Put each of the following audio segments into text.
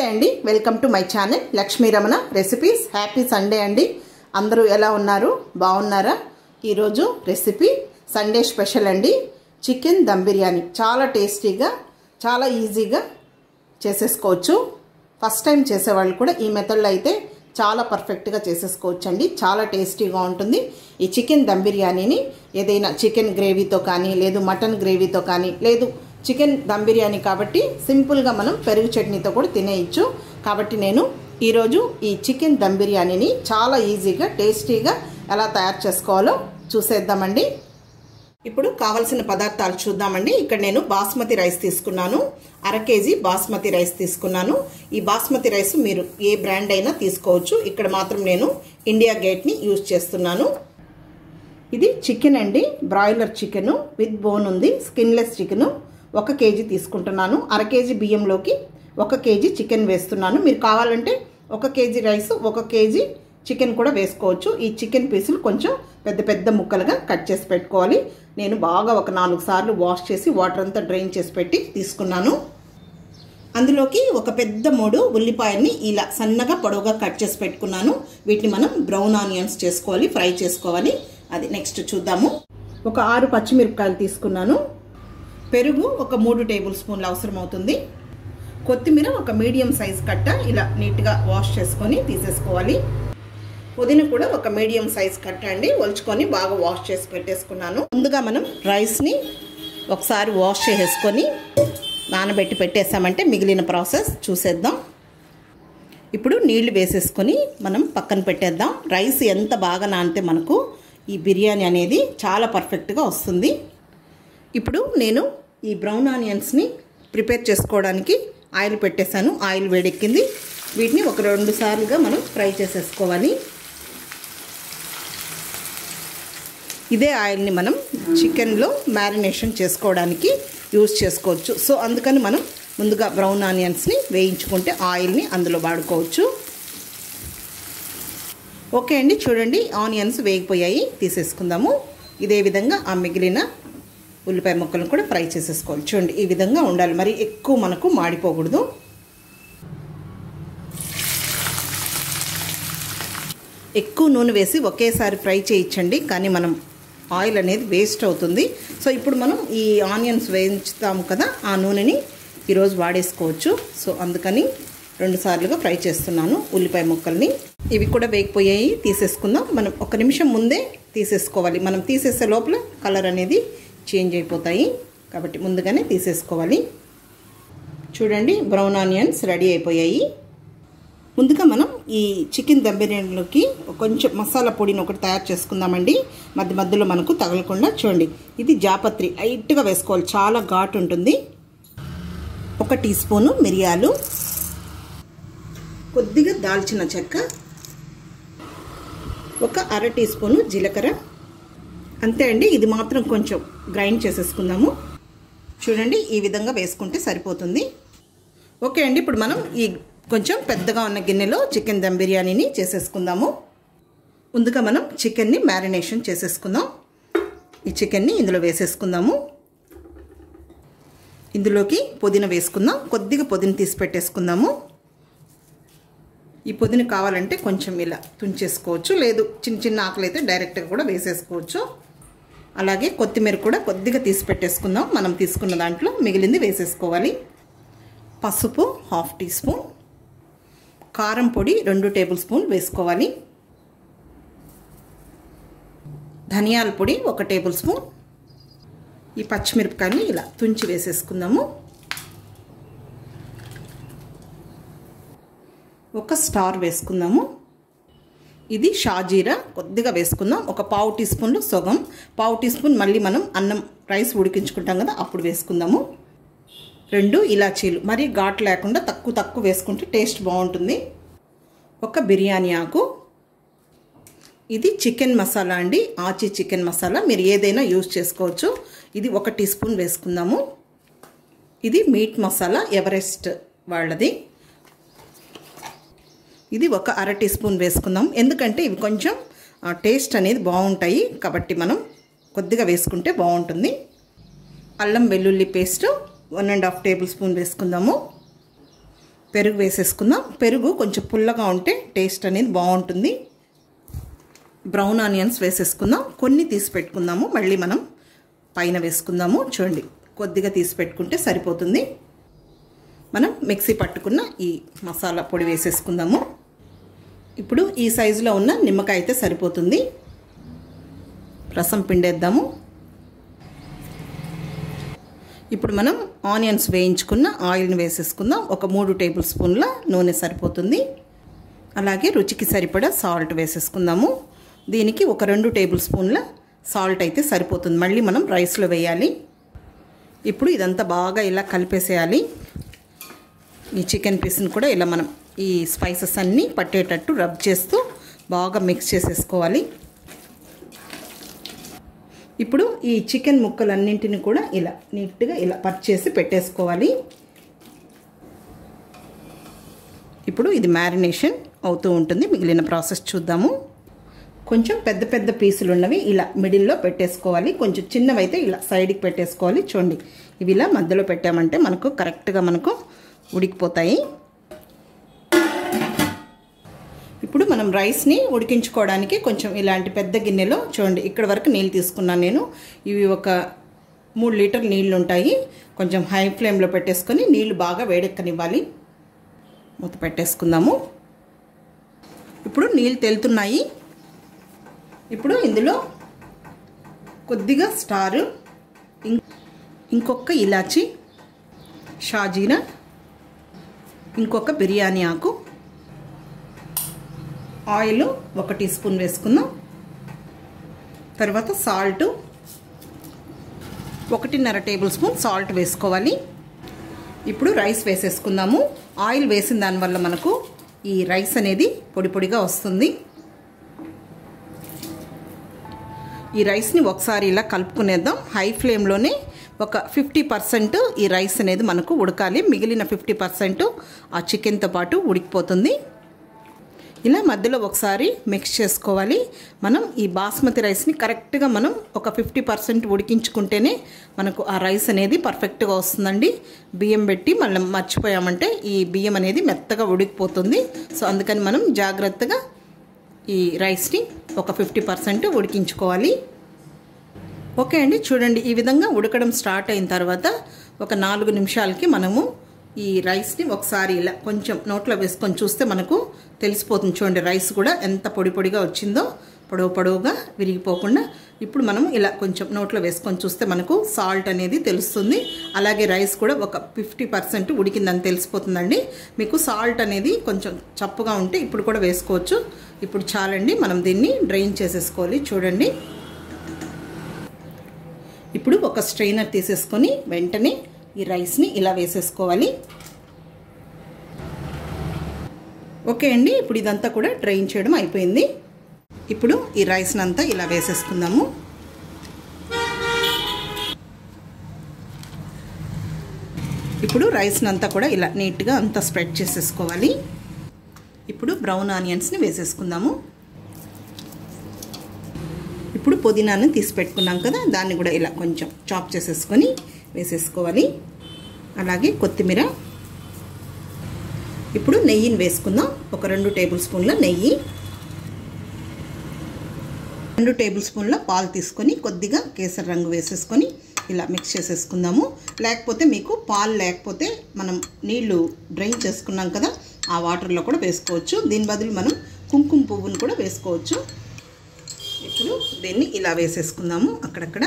అండి welcome to my channel Lakshmi Ramana recipes happy Sunday అండి అందరూ ఎలా ఉన్నారు బాగున్నారా ఈరోజు రెసిపీ సండే స్పెషల్ అండి చికెన్ దమ్ బిర్యానీ చాలా టేస్టీగా చాలా ఈజీగా చేసేసుకోవచ్చు ఫస్ట్ టైం చేసేవాళ్ళు కూడా ఈ మెథడ్లో అయితే చాలా పర్ఫెక్ట్గా చేసేసుకోవచ్చు అండి చాలా టేస్టీగా ఉంటుంది ఈ చికెన్ దమ్ బిర్యానీని ఏదైనా చికెన్ గ్రేవీతో కానీ లేదు మటన్ గ్రేవీతో కానీ లేదు చికెన్ దమ్ బిర్యానీ కాబట్టి సింపుల్గా మనం పెరుగు చట్నీతో కూడా తినేయచ్చు కాబట్టి నేను ఈరోజు ఈ చికెన్ దమ్ బిర్యానీని చాలా ఈజీగా టేస్టీగా ఎలా తయారు చేసుకోవాలో చూసేద్దామండి ఇప్పుడు కావలసిన పదార్థాలు చూద్దామండి ఇక్కడ నేను బాస్మతి రైస్ తీసుకున్నాను అర కేజీ బాస్మతి రైస్ తీసుకున్నాను ఈ బాస్మతి రైస్ మీరు ఏ బ్రాండ్ అయినా తీసుకోవచ్చు ఇక్కడ మాత్రం నేను ఇండియా గేట్ని యూజ్ చేస్తున్నాను ఇది చికెన్ అండి బ్రాయిలర్ చికెను విత్ బోన్ ఉంది స్కిన్లెస్ చికెను ఒక కేజీ తీసుకుంటున్నాను అర కేజీ బియ్యంలోకి ఒక కేజీ చికెన్ వేస్తున్నాను మీరు కావాలంటే ఒక కేజీ రైస్ ఒక కేజీ చికెన్ కూడా వేసుకోవచ్చు ఈ చికెన్ పీసులు కొంచెం పెద్ద పెద్ద ముక్కలుగా కట్ చేసి పెట్టుకోవాలి నేను బాగా ఒక నాలుగు సార్లు వాష్ చేసి వాటర్ అంతా డ్రైన్ చేసి పెట్టి తీసుకున్నాను అందులోకి ఒక పెద్ద మూడు ఉల్లిపాయల్ని ఇలా సన్నగా పొడవుగా కట్ చేసి పెట్టుకున్నాను వీటిని మనం బ్రౌన్ ఆనియన్స్ చేసుకోవాలి ఫ్రై చేసుకోవాలి అది నెక్స్ట్ చూద్దాము ఒక ఆరు పచ్చిమిరపకాయలు తీసుకున్నాను పెరుగు ఒక మూడు టేబుల్ స్పూన్లు అవసరం అవుతుంది కొత్తిమీర ఒక మీడియం సైజ్ కట్ట ఇలా నీట్గా వాష్ చేసుకొని తీసేసుకోవాలి పుదీన కూడా ఒక మీడియం సైజ్ కట్ట అండి ఒలుచుకొని బాగా వాష్ చేసి పెట్టేసుకున్నాను ముందుగా మనం రైస్ని ఒకసారి వాష్ చేసేసుకొని నానబెట్టి పెట్టేసామంటే మిగిలిన ప్రాసెస్ చూసేద్దాం ఇప్పుడు నీళ్లు వేసేసుకొని మనం పక్కన పెట్టేద్దాం రైస్ ఎంత బాగా నానితే మనకు ఈ బిర్యానీ అనేది చాలా పర్ఫెక్ట్గా వస్తుంది ఇప్పుడు నేను ఈ బ్రౌన్ ఆనియన్స్ని ప్రిపేర్ చేసుకోవడానికి ఆయిల్ పెట్టేశాను ఆయిల్ వేడెక్కింది వీటిని ఒక రెండు సార్లుగా మనం ఫ్రై చేసేసుకోవాలి ఇదే ఆయిల్ని మనం చికెన్లో మ్యారినేషన్ చేసుకోవడానికి యూజ్ చేసుకోవచ్చు సో అందుకని మనం ముందుగా బ్రౌన్ ఆనియన్స్ని వేయించుకుంటే ఆయిల్ని అందులో వాడుకోవచ్చు ఓకే అండి చూడండి ఆనియన్స్ వేగిపోయాయి తీసేసుకుందాము ఇదే విధంగా ఆ మిగిలిన ఉల్లిపాయ ముక్కలను కూడా ఫ్రై చేసేసుకోవాలి చూడండి ఈ విధంగా ఉండాలి మరి ఎక్కువ మనకు మాడిపోకూడదు ఎక్కువ నూనె వేసి ఒకేసారి ఫ్రై చేయించండి కానీ మనం ఆయిల్ అనేది వేస్ట్ అవుతుంది సో ఇప్పుడు మనం ఈ ఆనియన్స్ వేయించుతాము కదా ఆ నూనెని ఈరోజు వాడేసుకోవచ్చు సో అందుకని రెండు సార్లుగా ఫ్రై చేస్తున్నాను ఉల్లిపాయ ముక్కల్ని ఇవి కూడా వేగిపోయాయి తీసేసుకుందాం మనం ఒక నిమిషం ముందే తీసేసుకోవాలి మనం తీసేసే లోపల కలర్ అనేది చేంజ్ అయిపోతాయి కాబట్టి ముందుగానే తీసేసుకోవాలి చూడండి బ్రౌన్ ఆనియన్స్ రెడీ అయిపోయాయి ముందుగా మనం ఈ చికెన్ దమ్ బిర్యానీలోకి కొంచెం మసాలా పొడిని ఒకటి తయారు చేసుకుందామండి మధ్య మధ్యలో మనకు తగలకుండా చూడండి ఇది జాపత్రి లైట్గా వేసుకోవాలి చాలా ఘాటు ఉంటుంది ఒక టీ స్పూను మిరియాలు కొద్దిగా దాల్చిన చెక్క ఒక అర టీ స్పూను జీలకర్ర అంతే అండి ఇది మాత్రం కొంచెం గ్రైండ్ చేసేసుకుందాము చూడండి ఈ విధంగా వేసుకుంటే సరిపోతుంది ఓకే అండి ఇప్పుడు మనం ఈ కొంచెం పెద్దగా ఉన్న గిన్నెలో చికెన్ దమ్ బిర్యానీని చేసేసుకుందాము ముందుగా మనం చికెన్ని మ్యారినేషన్ చేసేసుకుందాం ఈ చికెన్ని ఇందులో వేసేసుకుందాము ఇందులోకి పుదీన వేసుకుందాం కొద్దిగా పుదీన తీసి పెట్టేసుకుందాము ఈ పుదీన కావాలంటే కొంచెం ఇలా తుంచేసుకోవచ్చు లేదు చిన్న చిన్న ఆకులు అయితే డైరెక్ట్గా కూడా వేసేసుకోవచ్చు అలాగే కొత్తిమీర కూడా కొద్దిగా తీసి పెట్టేసుకుందాం మనం తీసుకున్న దాంట్లో మిగిలింది వేసేసుకోవాలి పసుపు హాఫ్ టీ స్పూన్ కారం పొడి రెండు టేబుల్ స్పూన్ వేసుకోవాలి ధనియాల పొడి ఒక టేబుల్ స్పూన్ ఈ పచ్చిమిరపకాయని ఇలా తుంచి వేసేసుకుందాము ఒక స్టార్ వేసుకుందాము ఇది షాజీరా కొద్దిగా వేసుకుందాం ఒక పావు టీ స్పూన్లు సొగం పావు టీ స్పూన్ మళ్ళీ మనం అన్నం రైస్ ఉడికించుకుంటాం కదా అప్పుడు వేసుకుందాము రెండు ఇలాచీలు మరీ ఘాటు లేకుండా తక్కువ తక్కువ వేసుకుంటే టేస్ట్ బాగుంటుంది ఒక బిర్యానీ ఆకు ఇది చికెన్ మసాలా అండి ఆచి చికెన్ మసాలా మీరు ఏదైనా యూజ్ చేసుకోవచ్చు ఇది ఒక టీ స్పూన్ వేసుకుందాము ఇది మీట్ మసాలా ఎవరెస్ట్ వాళ్ళది ఇది ఒక అర టీ స్పూన్ వేసుకుందాం ఎందుకంటే ఇవి కొంచెం టేస్ట్ అనేది బాగుంటాయి కాబట్టి మనం కొద్దిగా వేసుకుంటే బాగుంటుంది అల్లం వెల్లుల్లి paste one and half tablespoon వేసుకుందాము పెరుగు వేసేసుకుందాం పెరుగు కొంచెం పుల్లగా ఉంటే టేస్ట్ అనేది బాగుంటుంది బ్రౌన్ ఆనియన్స్ వేసేసుకుందాం కొన్ని తీసి పెట్టుకుందాము మళ్ళీ మనం పైన వేసుకుందాము చూడండి కొద్దిగా తీసి పెట్టుకుంటే సరిపోతుంది మనం మిక్సీ పట్టుకున్న ఈ మసాలా పొడి వేసేసుకుందాము ఇప్పుడు ఈ సైజులో ఉన్న నిమ్మకాయ అయితే సరిపోతుంది రసం పిండేద్దాము ఇప్పుడు మనం ఆనియన్స్ వేయించుకున్న ఆయిల్ని వేసేసుకుందాం ఒక మూడు టేబుల్ స్పూన్ల నూనె సరిపోతుంది అలాగే రుచికి సరిపడా సాల్ట్ వేసేసుకుందాము దీనికి ఒక రెండు టేబుల్ స్పూన్ల సాల్ట్ అయితే సరిపోతుంది మళ్ళీ మనం రైస్లో వేయాలి ఇప్పుడు ఇదంతా బాగా ఇలా కలిపేసేయాలి ఈ చికెన్ పీస్ని కూడా ఇలా మనం ఈ స్పైసెస్ అన్నీ పట్టేటట్టు రబ్ చేస్తూ బాగా మిక్స్ చేసేసుకోవాలి ఇప్పుడు ఈ చికెన్ ముక్కలన్నింటిని కూడా ఇలా నీట్గా ఇలా పర్చేసి పెట్టేసుకోవాలి ఇప్పుడు ఇది మ్యారినేషన్ అవుతూ ఉంటుంది మిగిలిన ప్రాసెస్ చూద్దాము కొంచెం పెద్ద పెద్ద పీసులు ఉన్నవి ఇలా మిడిల్లో పెట్టేసుకోవాలి కొంచెం చిన్నవైతే ఇలా సైడ్కి పెట్టేసుకోవాలి చూడండి ఇవి ఇలా మధ్యలో పెట్టామంటే మనకు కరెక్ట్గా మనకు ఉడికిపోతాయి ఇప్పుడు మనం రైస్ని ఉడికించుకోవడానికి కొంచెం ఇలాంటి పెద్ద గిన్నెలో చూడండి ఇక్కడ వరకు నీళ్ళు తీసుకున్నాను నేను ఇవి ఒక మూడు లీటర్ నీళ్ళు ఉంటాయి కొంచెం హై ఫ్లేమ్లో పెట్టేసుకొని నీళ్ళు బాగా వేడెక్కనివ్వాలి మూత పెట్టేసుకుందాము ఇప్పుడు నీళ్ళు తెలుతున్నాయి ఇప్పుడు ఇందులో కొద్దిగా స్టారు ఇంకొక ఇలాచి షాజీరా ఇంకొక బిర్యానీ ఆకు ఆయిల్ ఒక టీ స్పూన్ వేసుకుందాం తర్వాత సాల్ట్ ఒకటిన్నర టేబుల్ స్పూన్ సాల్ట్ వేసుకోవాలి ఇప్పుడు రైస్ వేసేసుకుందాము ఆయిల్ వేసిన దానివల్ల మనకు ఈ రైస్ అనేది పొడి పొడిగా వస్తుంది ఈ రైస్ని ఒకసారి ఇలా కలుపుకునేద్దాం హై ఫ్లేమ్లోనే ఒక ఫిఫ్టీ పర్సెంట్ ఈ రైస్ అనేది మనకు ఉడకాలి మిగిలిన ఫిఫ్టీ పర్సెంట్ ఆ చికెన్తో పాటు ఉడికిపోతుంది ఇలా మధ్యలో ఒకసారి మిక్స్ చేసుకోవాలి మనం ఈ బాస్మతి రైస్ని కరెక్ట్గా మనం ఒక ఫిఫ్టీ పర్సెంట్ ఉడికించుకుంటేనే మనకు ఆ రైస్ అనేది పర్ఫెక్ట్గా వస్తుందండి బియ్యం పెట్టి మళ్ళీ మర్చిపోయామంటే ఈ బియ్యం అనేది మెత్తగా ఉడికిపోతుంది సో అందుకని మనం జాగ్రత్తగా ఈ రైస్ని ఒక ఫిఫ్టీ పర్సెంట్ ఉడికించుకోవాలి ఓకే అండి చూడండి ఈ విధంగా ఉడకడం స్టార్ట్ అయిన తర్వాత ఒక నాలుగు నిమిషాలకి మనము ఈ రైస్ని ఒకసారి ఇలా కొంచెం నోట్లో వేసుకొని చూస్తే మనకు తెలిసిపోతుంది చూడండి రైస్ కూడా ఎంత పొడి పొడిగా వచ్చిందో పొడవు పొడవుగా విరిగిపోకుండా ఇప్పుడు మనం ఇలా కొంచెం నోట్లో వేసుకొని చూస్తే మనకు సాల్ట్ అనేది తెలుస్తుంది అలాగే రైస్ కూడా ఒక ఫిఫ్టీ పర్సెంట్ ఉడికిందని తెలిసిపోతుందండి మీకు సాల్ట్ అనేది కొంచెం చప్పుగా ఉంటే ఇప్పుడు కూడా వేసుకోవచ్చు ఇప్పుడు చాలండి మనం దీన్ని డ్రైన్ చేసేసుకోవాలి చూడండి ఇప్పుడు ఒక స్ట్రైనర్ తీసేసుకొని వెంటనే ఈ రైస్ని ఇలా వేసేసుకోవాలి ఓకే అండి ఇప్పుడు ఇదంతా కూడా డ్రైన్ చేయడం అయిపోయింది ఇప్పుడు ఈ రైస్ని అంతా ఇలా వేసేసుకుందాము ఇప్పుడు రైస్ని అంతా కూడా ఇలా నీట్గా అంతా స్ప్రెడ్ చేసేసుకోవాలి ఇప్పుడు బ్రౌన్ ఆనియన్స్ని వేసేసుకుందాము ఇప్పుడు పుదీనాను తీసి పెట్టుకున్నాం కదా దాన్ని కూడా ఇలా కొంచెం చాప్ చేసేసుకొని వేసేసుకోవాలి అలాగే కొత్తిమీర ఇప్పుడు నెయ్యిని వేసుకుందాం ఒక రెండు టేబుల్ స్పూన్ల నెయ్యి రెండు టేబుల్ స్పూన్ల పాలు తీసుకొని కొద్దిగా కేసరి రంగు వేసేసుకొని ఇలా మిక్స్ చేసేసుకుందాము లేకపోతే మీకు పాలు లేకపోతే మనం నీళ్లు డ్రైన్ చేసుకున్నాం కదా ఆ వాటర్లో కూడా వేసుకోవచ్చు దీని బదులు మనం కుంకుమ పువ్వును కూడా వేసుకోవచ్చు ఇప్పుడు దీన్ని ఇలా వేసేసుకుందాము అక్కడక్కడ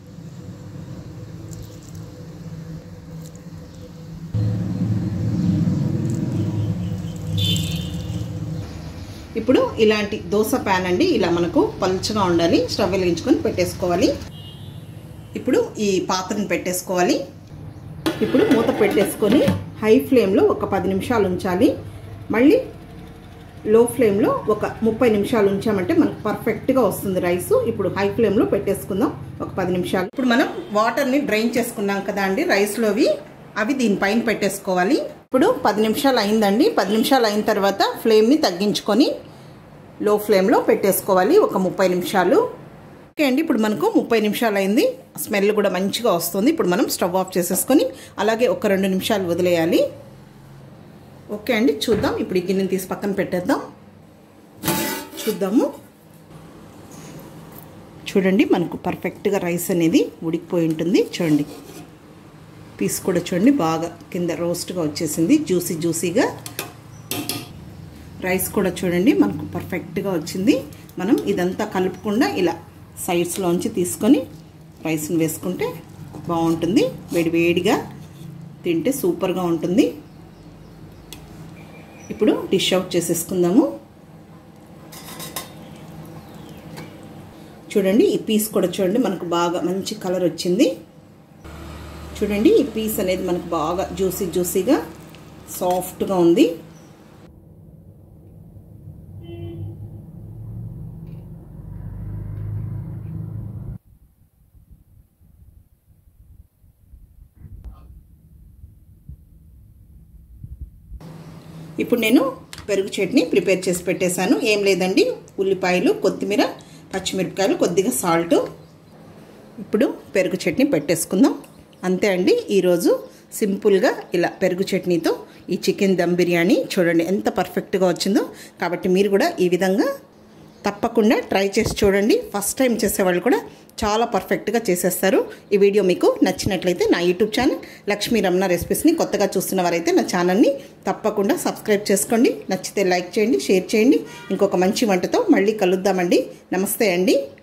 ఇప్పుడు ఇలాంటి దోశ ప్యాన్ అండి ఇలా మనకు పలుచగా ఉండాలి స్టవ్ వెలిగించుకొని పెట్టేసుకోవాలి ఇప్పుడు ఈ పాత్రను పెట్టేసుకోవాలి ఇప్పుడు మూత పెట్టేసుకొని హై ఫ్లేమ్లో ఒక పది నిమిషాలు ఉంచాలి మళ్ళీ లో ఫ్లేమ్లో ఒక ముప్పై నిమిషాలు ఉంచామంటే మనకు పర్ఫెక్ట్గా వస్తుంది రైస్ ఇప్పుడు హై ఫ్లేమ్లో పెట్టేసుకుందాం ఒక పది నిమిషాలు ఇప్పుడు మనం వాటర్ని డ్రైన్ చేసుకున్నాం కదా అండి రైస్లోవి అవి దీనిపైన పెట్టేసుకోవాలి ఇప్పుడు పది నిమిషాలు అయిందండి పది నిమిషాలు అయిన తర్వాత ఫ్లేమ్ని తగ్గించుకొని లో ఫ్లేమ్లో పెట్టేసుకోవాలి ఒక ముప్పై నిమిషాలు ఓకే అండి ఇప్పుడు మనకు ముప్పై నిమిషాలు అయింది స్మెల్ కూడా మంచిగా వస్తుంది ఇప్పుడు మనం స్టవ్ ఆఫ్ చేసేసుకొని అలాగే ఒక రెండు నిమిషాలు వదిలేయాలి ఓకే అండి చూద్దాం ఇప్పుడు ఈ గిన్నెని తీసి పక్కన పెట్టేద్దాం చూద్దాము చూడండి మనకు పర్ఫెక్ట్గా రైస్ అనేది ఉడికిపోయి ఉంటుంది చూడండి పీస్ కూడా చూడండి బాగా కింద రోస్ట్గా వచ్చేసింది జ్యూసీ జ్యూసీగా రైస్ కూడా చూడండి మనకు పర్ఫెక్ట్గా వచ్చింది మనం ఇదంతా కలుపుకుండా ఇలా సైడ్స్లోంచి తీసుకొని రైస్ని వేసుకుంటే బాగుంటుంది వేడి వేడిగా తింటే సూపర్గా ఉంటుంది ఇప్పుడు డిష్ అవుట్ చేసేసుకుందాము చూడండి ఈ పీస్ కూడా చూడండి మనకు బాగా మంచి కలర్ వచ్చింది చూడండి ఈ పీస్ అనేది మనకు బాగా జ్యూసీ జ్యూసీగా సాఫ్ట్గా ఉంది ఇప్పుడు నేను పెరుగు చట్నీ ప్రిపేర్ చేసి పెట్టేశాను ఏం లేదండి ఉల్లిపాయలు కొత్తిమీర పచ్చిమిరపకాయలు కొద్దిగా సాల్ట్ ఇప్పుడు పెరుగు చట్నీ పెట్టేసుకుందాం అంతే అండి ఈరోజు సింపుల్గా ఇలా పెరుగు చట్నీతో ఈ చికెన్ దమ్ బిర్యానీ చూడండి ఎంత పర్ఫెక్ట్గా వచ్చిందో కాబట్టి మీరు కూడా ఈ విధంగా తప్పకుండా ట్రై చేసి చూడండి ఫస్ట్ టైం చేసేవాళ్ళు కూడా చాలా పర్ఫెక్ట్గా చేసేస్తారు ఈ వీడియో మీకు నచ్చినట్లయితే నా యూట్యూబ్ ఛానల్ లక్ష్మీ రమణ రెసిపీస్ని కొత్తగా చూస్తున్న వారైతే నా ఛానల్ని తప్పకుండా సబ్స్క్రైబ్ చేసుకోండి నచ్చితే లైక్ చేయండి షేర్ చేయండి ఇంకొక మంచి వంటతో మళ్ళీ కలుద్దామండి నమస్తే అండి